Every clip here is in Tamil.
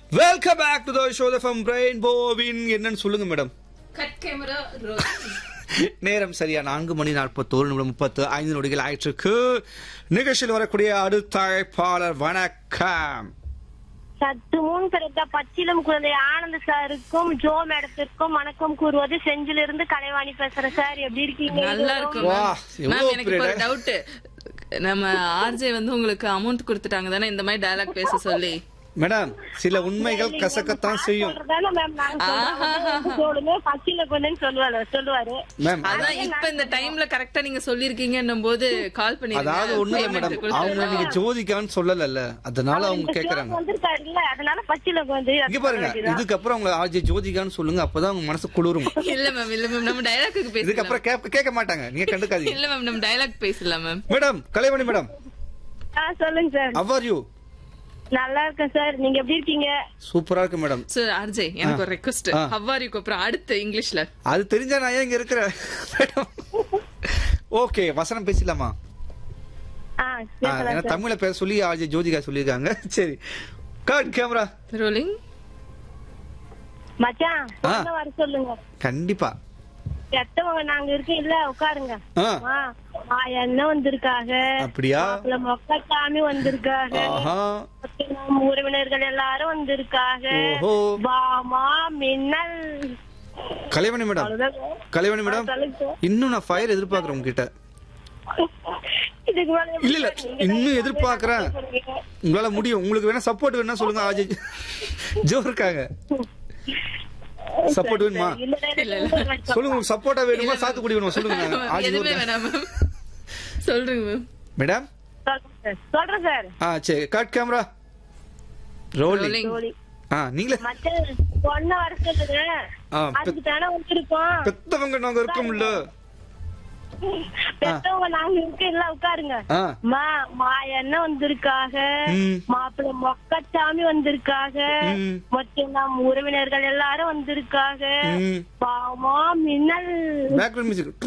Welcome back to the show from பிரெயின் போவின் என்னன்னு சொல்லுங்க மேடம் கட் கேமரா நேரம் சரியா நான்கு மணி நாற்பத்தோரு நிமிடம் முப்பத்து ஐந்து நொடிகள் ஆயிற்றுக்கு நிகழ்ச்சியில் வரக்கூடிய அடுத்த அழைப்பாளர் வணக்கம் சற்று முன் பிறந்த பச்சிலம் குழந்தை ஆனந்த் சாருக்கும் ஜோ மேடத்திற்கும் வணக்கம் கூறுவது செஞ்சிலிருந்து கலைவாணி பேசுறேன் சார் எப்படி இருக்கீங்க நல்லா இருக்கும் வா, மேம் எவ்வளவு மேம் எனக்கு இப்ப ஒரு period. டவுட் நம்ம ஆர்ஜே வந்து உங்களுக்கு அமௌண்ட் கொடுத்துட்டாங்க தானே இந்த மாதிரி டயலாக் பேச சொல்லி மேடம் சில உண்மைகள் கசக்கத்தான் செய்யும் சொல்றதானே மேம் நாங்க சொல்றோம். சொல்லுங்க பச்சில குழந்தைன்னு சொல்லுவாரு சொல்லுவாரு மேம் அதான் இப்ப இந்த டைம்ல கரெக்டா நீங்க சொல்லிருக்கீங்கன்னும் போது கால் பண்ணி அதாவது ஒண்ணு இல்ல மேடம் அவங்க நீங்க ஜோதிகான்னு சொல்லல அதனால அவங்க கேக்குறாங்க வந்திருக்காரு இல்ல அதனால பச்சில குழந்தை இங்க பாருங்க இதுக்கப்புறம் அவங்க ஆஜி ஜோதிகான்னு சொல்லுங்க அப்பதான் அவங்க மனசு குளிரும் இல்ல மேம் இல்ல மேம் நம்ம டயலாக்கு பேசலாம் இதுக்கப்புறம் கேட்க கேட்க மாட்டாங்க நீங்க கண்டுக்காதீங்க இல்ல மேம் நம்ம டயலாக் பேசலாம் மேம் மேடம் கலைவாணி மேடம் ஆ சொல்லுங்க சார் அவர் யூ நல்லா இருக்கேன் சார் நீங்க எப்படி இருக்கீங்க சூப்பரா இருக்கு மேடம் சார் ஆர்ஜே எனக்கு ஒரு ரெக்வஸ்ட் ஆ. ஹவ்வாரிக்கு அப்புறம் அடுத்து இங்கிலீஷ்ல அது தெரிஞ்சா நான் ஏன் இங்க இருக்கிறேன் மேடம் ஓகே வசனம் பேசலாமா ஆ ஆ, பேசலாம் ஏன்னா சார் தமிழ்ல பேச சொல்லி ஆஜி ஜோதிகா சொல்லியிருக்காங்க சரி காட் கேமரா ரோலிங் மச்சான் பொண்ணை வர சொல்லுங்க கண்டிப்பா பெத்தவங்க நாங்க இருக்கோம் இல்ல உட்காருங்க ஆ. ஆ, ஆ, என்ன வந்திருக்காக அப்படியா மாப்பிள்ளை மொக்கச்சாமி வந்திருக்காக ஆஹா நம்ம உறவினர்கள் எல்லாரும் வந்திருக்காக ஓஹோ பாமா மின்னல் கலைவாணி மேடம் அவ்வளவுதான் கலைவாணி மேடம் சொல்லுங்க சார். இன்னும் நான் ஃபயர் எதிர்பார்க்கறேன் உங்ககிட்ட இதுக்கு மேல எப்படி இல்ல இல்ல சார் நீங்க இன்னும் தான் எதிர்பார்க்கறேன் சொல்றீங்க. உங்களால முடியும் உங்களுக்கு வேணா சப்போர்ட் வேணா சொல்லுங்க ஆஜி ஜோ இருக்காங்க சப்போர்ட் வேணுமா இல்ல, இல்ல, இல்ல, இல்ல. சொல்லுங்க உங்களுக்கு சப்போர்ட்டா வேணுமா சாத்துக்குடி வேணுமா சொல்லுங்க ஆஜி எதுவுமே ஜோ வேணாம் மேம் சொல்றேங்க மேம் மேடம் சொல்றேன் சார். சொல்றேன் சார் ஆ சரி காட் கேமரா ரோலிங் ரோலிங் ஜோடி. ஆ நீங்களே மச்சான் பொண்ணை வர சொல்லுங்க ஆ, பெ- அதுக்கு தானே வந்திருக்கோம் பெத்தவங்க நாங்க இருக்கோம்ல பெத்தவங்க நாங்க இருக்கோம் இல்ல உட்காருங்க ஆ மா மா என்ன வந்திருக்காக ம். மாப்பிள்ளை மொக்கச்சாமி வந்திருக்காக ம். மொத்தம் நம் உறவினர்கள் எல்லாரும் வந்திருக்காக ம். பாமா மின்னல் பேக்ரவுண்ட் மியூசிக்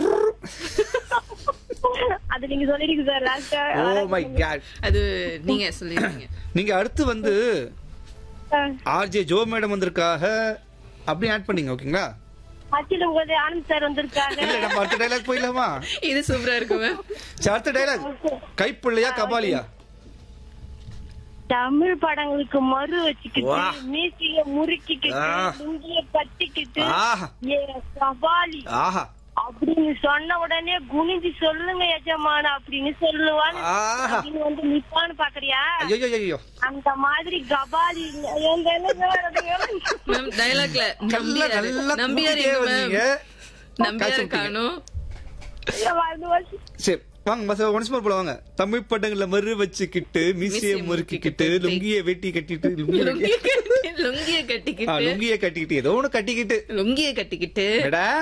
அது நீங்க சொல்லிருக்கீங்க சார் லாஸ்டா ஓ மை காட் அது நீங்க சொல்லிருக்கீங்க நீங்க அடுத்து வந்து ஆர்ஜே ஜோ மேடம் வந்திருக்காக அப்படி ஆட் பண்ணீங்க ஓகேங்களா அச்சில உங்க ஆனந்த் சார் வந்திருக்காங்க இல்ல நம்ம அடுத்த டைலாக் போயிடலாமா இது சூப்பரா இருக்கு மேம் சரி, அடுத்த டைலாக் கைப்பிள்ளையா கபாலியா தமிழ் படங்களுக்கு மறு வச்சுக்கிட்டு வா. மீசிய முறுக்கிக்கிட்டு ஆ. லுங்கிய கட்டிக்கிட்டு ஆஹா ஏ சவாலி ஆஹா அப்படின்னு சொன்ன உடனே குனிஞ்சு சொல்லுங்க எஜமான அப்படின்னு சொல்லுவான்னு ஆஹா அப்படின்னு வந்து நிப்பான்னு பாக்குறியா ஐயோ ஐயோ அந்த மாதிரி கபாலி இல்ல. எங்க என்ன வருதுங்க? மேம் டயலாக்ல கல்ல நல்லா நம்பியார் கூட்டிட்டே எங்க வந்தீங்க. மேம் நம்பியார் காசு விட்டீங்க. காணும் இல்ல, வந்து வந்து. சரி வாங்க மச ஒன்ஸ் மோர் போல வாங்க தமிழ் படங்கள்ல மறு வச்சுக்கிட்டு மிசிய மீசைய முறுக்கிக்கிட்டு முறுக்கிக்கிட்டு, லுங்கிய வெட்டி கட்டிட்டு லுங்கிய லுங்கிய கட்டி- லுங்கிய ஆ, கட்டிக்கிட்டு லுங்கிய கட்டிக்கிட்டு ஏதோ ஒண்ணு கட்டிக்கிட்டு லுங்கிய கட்டிக்கிட்டு எடா